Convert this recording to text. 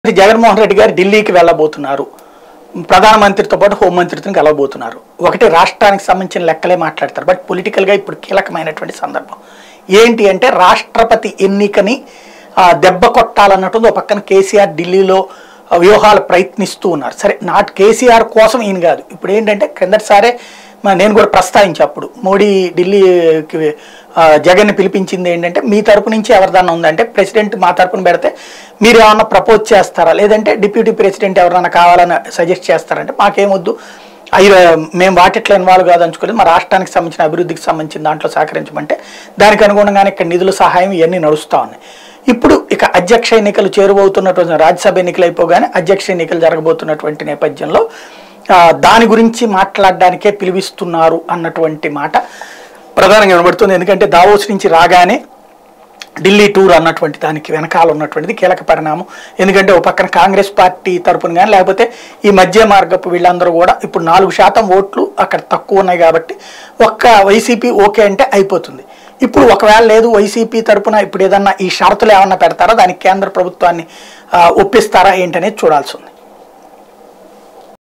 జగన్మోహన్ రెడ్డి గారు ఢిల్లీకి వెళ్ళబోతున్నారు ప్రధానమంత్రితో పాటు హోంమంత్రితో కలవబోతున్నారు ఒకటి రాష్ట్రానికి సంబంధించిన లెక్కలే మాట్లాడతారు బట్ పొలిటికల్గా ఇప్పుడు కీలకమైనటువంటి సందర్భం ఏంటి అంటే రాష్ట్రపతి ఎన్నికని ఆ, దెబ్బ కొట్టాలన్నట్టు ఒక పక్కన కేసీఆర్ ఢిల్లీలో ఆ, వ్యూహాలు ప్రయత్నిస్తూ ఉన్నారు సరే నాట్ కేసీఆర్ కోసం ఈయన కాదు ఇప్పుడు ఏంటంటే కిందటిసారే మ- నేను కూడా ప్రస్తావించా అప్పుడు మోడీ ఢిల్లీకి ఆ, జగన్ని పిలిపించింది ఏంటంటే మీ తరపు నుంచి ఎవరిదన్నా ఉందంటే ప్రెసిడెంట్ మా తరపున పెడితే మీరు ఏమన్నా ప్రపోజ్ చేస్తారా లేదంటే డిప్యూటీ ప్రెసిడెంట్ ఎవరన్నా కావాలని సజెస్ట్ చేస్తారంటే మాకేమొద్దు అయ్యో మేము వాటిట్లో ఇన్వాల్వ్ కాదనుకోలేదు మా రాష్ట్రానికి సంబంధించిన అభివృద్ధికి సంబంధించిన దాంట్లో సహకరించమంటే దానికి అనుగుణంగానే ఇక్కడ నిధుల సహాయం ఇవన్నీ నడుస్తూ ఉన్నాయి ఇప్పుడు ఇక అధ్యక్ష ఎన్నికలు చేరువవుతున్నటువంటి రాజ్యసభ ఎన్నికలు అయిపోగానే అధ్యక్ష ఎన్నికలు జరగబోతున్నటువంటి నేపథ్యంలో ఆ, దాని గురించి మాట్లాడడానికే పిలిపిస్తున్నారు అన్నటువంటి మాట ప్రధానంగా వినబడుతుంది ఎందుకంటే దావోస్ నుంచి రాగానే ఢిల్లీ టూర్ అన్నటువంటి దానికి వెనకాల ఉన్నటువంటిది కీలక పరిణామం ఎందుకంటే ఒక పక్కన కాంగ్రెస్ పార్టీ తరపున కానీ లేకపోతే ఈ మధ్య మార్గపు వీళ్ళందరూ కూడా ఇప్పుడు నాలుగు శాతం ఓట్లు అక్కడ తక్కువ ఉన్నాయి కాబట్టి ఒక్క వైసీపీ ఓకే అంటే అయిపోతుంది ఇప్పుడు ఒకవేళ లేదు వైసీపీ తరపున ఇప్పుడు ఏదన్నా ఈ షరతులు ఏమన్నా పెడతారా దానికి కేంద్ర ప్రభుత్వాన్ని ఆ, ఒప్పిస్తారా ఏంటనేది చూడాల్సి ఉంది